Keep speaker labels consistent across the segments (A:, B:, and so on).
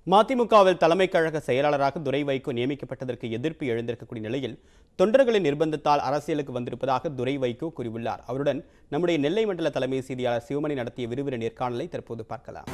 A: மதிமுகவில் தலைமை கழக செயலாளராக துரை வைகோ நியமிக்கப்பட்டதற்கு எதிர்ப்பு எழுந்திருக்கக்கூடிய நிலையில் தொண்டர்களின் நிர்பந்தத்தால் அரசியலுக்கு வந்திருப்பதாக துரை வைகோ கூறியுள்ளார் அவருடன் நம்முடைய நெல்லை மண்டல தலைமை செய்தியாளர் சிவமணி நடத்திய விரிவுரை நேர்காணலை தற்போது பார்க்கலாம்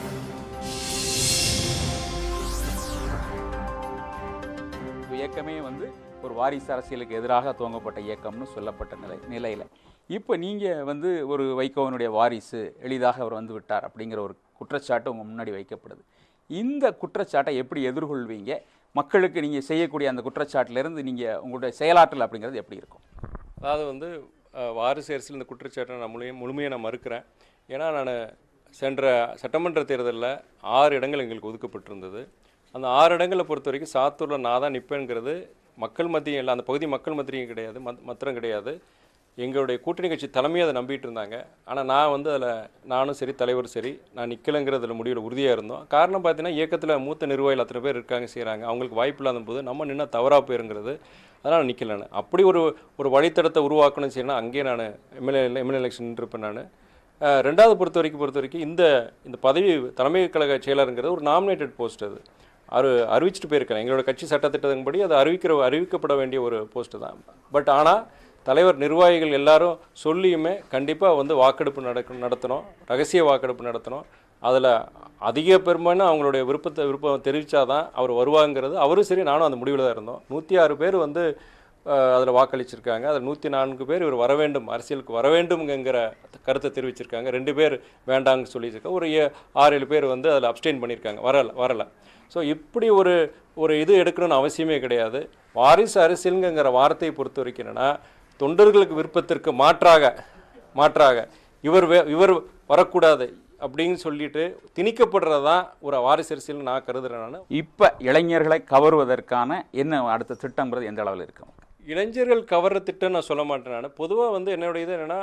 B: இயக்கமே வந்து ஒரு வாரிசு அரசியலுக்கு எதிராக துவங்கப்பட்ட இயக்கம்னு சொல்லப்பட்ட நிலை நிலையில் இப்போ நீங்கள் வந்து ஒரு வைகோவனுடைய வாரிசு எளிதாக அவர் வந்து விட்டார் அப்படிங்கிற ஒரு குற்றச்சாட்டு உங்கள் முன்னாடி வைக்கப்படுது இந்த குற்றச்சாட்டை எப்படி எதிர்கொள்வீங்க மக்களுக்கு நீங்கள் செய்யக்கூடிய அந்த குற்றச்சாட்டிலிருந்து நீங்கள் உங்களுடைய செயலாற்றல் அப்படிங்கிறது எப்படி இருக்கும்
C: அதாவது வந்து அஹ், வாரிசு அரசியல் இந்த குற்றச்சாட்டை நான் முழுமையாக முழுமையாக நான் மறுக்கிறேன் ஏன்னா நான் சென்ற சட்டமன்ற தேர்தலில் ஆறு இடங்கள் எங்களுக்கு ஒதுக்கப்பட்டிருந்தது அந்த ஆறு இடங்களை பொறுத்த வரைக்கும் சாத்தூரில் நான் தான் நிற்பேங்கிறது மக்கள் மத்தியும் இல்லை அந்த பகுதி மக்கள் மத்தியும் கிடையாது மத் மத்திரம் கிடையாது எங்களுடைய கூட்டணி கட்சி தலைமையை அதை நம்பிட்டு இருந்தாங்க ஆனால் நான் வந்து அதில் நானும் சரி தலைவரும் சரி நான் நிற்கலைங்கிறதுல முடிவில் உறுதியாக இருந்தோம் காரணம் பார்த்தீங்கன்னா இயக்கத்தில் மூத்த நிர்வாகிகள் அத்தனை பேர் இருக்காங்க செய்கிறாங்க அவங்களுக்கு வாய்ப்பு இல்லாத போது நம்ம நின்னா தவறாக போயிருங்கிறது அதனால் நிற்கலன்னு அப்படி ஒரு ஒரு வழித்தடத்தை உருவாக்கணும் செய்யணும் அங்கேயே நான் எம்எல்ஏ எம்எல்ஏ எலெக்ஷன் நின்றுப்பேன் நான் ரெண்டாவது பொறுத்த வரைக்கும் பொறுத்த வரைக்கும் இந்த இந்த பதவி தலைமை கழக செயலருங்கிறது ஒரு நாமினேட்டட் போஸ்ட் அது அரு அறிவிச்சிட்டு போயிருக்கலாம் எங்களோட கட்சி சட்டத்திட்டத்தின்படி அது அறிவிக்கிற அறிவிக்கப்பட வேண்டிய ஒரு போஸ்ட்டு தான் பட் ஆனால் தலைவர் நிர்வாகிகள் எல்லாரும் சொல்லியுமே கண்டிப்பாக வந்து வாக்கெடுப்பு நடக்க நடத்தணும் ரகசிய வாக்கெடுப்பு நடத்தணும் அதில் அதிக பெரும்பான்மை அவங்களுடைய விருப்பத்தை விருப்பம் தெரிவித்தாதான் அவர் வருவாங்கிறது அவரும் சரி நானும் அந்த முடிவில் தான் இருந்தோம் நூற்றி ஆறு பேர் வந்து அதில் வாக்களிச்சிருக்காங்க அதில் நூற்றி நான்கு பேர் இவர் வர வேண்டும் அரசியலுக்கு வர வேண்டும்ங்கிற கருத்தை தெரிவிச்சிருக்காங்க ரெண்டு பேர் வேண்டாங்கன்னு சொல்லியிருக்காங்க ஒரு ஏ- ஆறு ஏழு பேர் வந்து அதில் அப்டெயின் பண்ணியிருக்காங்க வரல வரல ஸோ இப்படி ஒரு ஒரு இது எடுக்கணும்னு அவசியமே கிடையாது வாரிசு அரசியலுங்கிற வார்த்தையை பொறுத்த வரைக்கும் என்னன்னா தொண்டர்களுக்கு விருப்பத்திற்கு மாற்றாக மாற்றாக இவர் வே இவர் வரக்கூடாது அப்படின்னு சொல்லிட்டு திணிக்கப்படுறது தான் ஒரு வாரிசு அரசியல் நான் கருதுறேன் நான்
B: இப்போ இளைஞர்களை கவருவதற்கான என்ன அடுத்த திட்டங்கிறது எந்த அளவில் இருக்கும்
C: இளைஞர்கள் கவர்ற திட்டம் நான் சொல்ல மாட்டேன் நான் பொதுவாக வந்து என்னுடைய இது என்னென்னா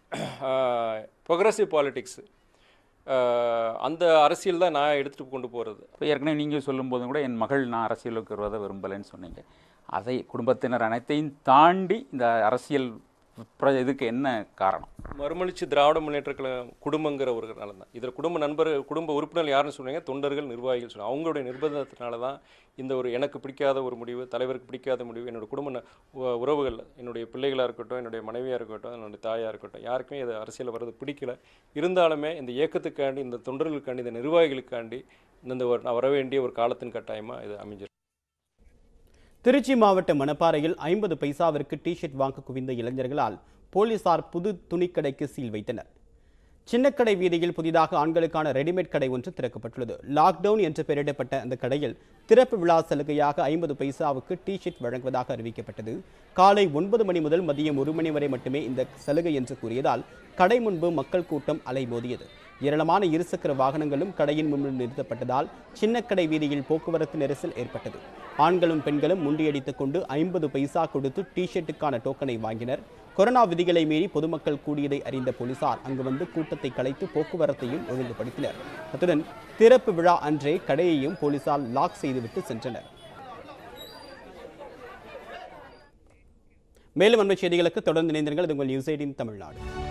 C: ப்ரொக்ரஸிவ் பாலிடிக்ஸ் அந்த அரசியல் தான் நான் எடுத்துகிட்டு கொண்டு போகிறது
B: இப்போ ஏற்கனவே நீங்கள் சொல்லும்போதும் கூட என் மகள் நான் அரசியலுக்கு வருவதை விரும்பலைன்னு சொன்னீங்க அதை குடும்பத்தினர் அனைத்தையும் தாண்டி இந்த அரசியல் பிர- இதுக்கு என்ன காரணம்
C: மறுமலிச்சு திராவிட முன்னேற்ற கழகம் குடும்பங்கிற ஒரு நலம் தான் இதில் குடும்ப நண்பர் குடும்ப உறுப்பினர் யாருன்னு சொன்னீங்க தொண்டர்கள் நிர்வாகிகள் சொன்னாங்க அவங்களுடைய நிர்பந்தத்தினால தான் இந்த ஒரு எனக்கு பிடிக்காத ஒரு முடிவு தலைவருக்கு பிடிக்காத முடிவு என்னோட குடும்ப ந- உ- உறவுகள் என்னுடைய பிள்ளைகளாக இருக்கட்டும் என்னுடைய மனைவியாக இருக்கட்டும் என்னுடைய தாயாக இருக்கட்டும் யாருக்குமே இது அரசியல் வர்றது பிடிக்கல இருந்தாலுமே இந்த இயக்கத்துக்காண்டி இந்த தொண்டர்களுக்காண்டி இந்த நிர்வாகிகளுக்காண்டி இந்த ஒரு நான் வர வேண்டிய ஒரு காலத்தின் கட்டாயமாக இது அமைஞ்சிருக்கு
A: திருச்சி மாவட்ட மணப்பாறையில் ஐம்பது பைசாவிற்கு டிஷர்ட் வாங்க குவிந்த இளைஞர்களால் போலீசார் புது துணிக்கடைக்கு சீல் வைத்தனர் சின்னக்கடை வீதியில் புதிதாக ஆண்களுக்கான ரெடிமேட் கடை ஒன்று திறக்கப்பட்டுள்ளது லாக்டவுன் என்று பெயரிடப்பட்ட அந்த கடையில் திறப்பு விழா சலுகையாக ஐம்பது பைசாவுக்கு டிஷர்ட் வழங்குவதாக அறிவிக்கப்பட்டது காலை ஒன்பது மணி முதல் மதியம் ஒரு மணி வரை மட்டுமே இந்த சலுகை என்று கூறியதால் கடை முன்பு மக்கள் கூட்டம் அலைமோதியது ஏராளமான இருசக்கர வாகனங்களும் கடையின் முன்பு நிறுத்தப்பட்டதால் சின்னக்கடை வீதியில் போக்குவரத்து நெரிசல் ஏற்பட்டது ஆண்களும் பெண்களும் முண்டியடித்துக் கொண்டு ஐம்பது பைசா கொடுத்து டி ஷர்ட்டுக்கான டோக்கனை வாங்கினர் கொரோனா விதிகளை மீறி பொதுமக்கள் கூடியதை அறிந்த போலீசார் அங்கு வந்து கூட்டத்தை கலைத்து போக்குவரத்தையும் ஒழுங்குபடுத்தினர் அத்துடன் திறப்பு விழா அன்றே கடையையும் போலீசார் லாக் செய்துவிட்டு சென்றனர் மேலும் அண்மை செய்திகளுக்கு தொடர்ந்து இணைந்திருங்கள் இது உங்கள் நியூஸ் எயிட்டின் தமிழ்நாடு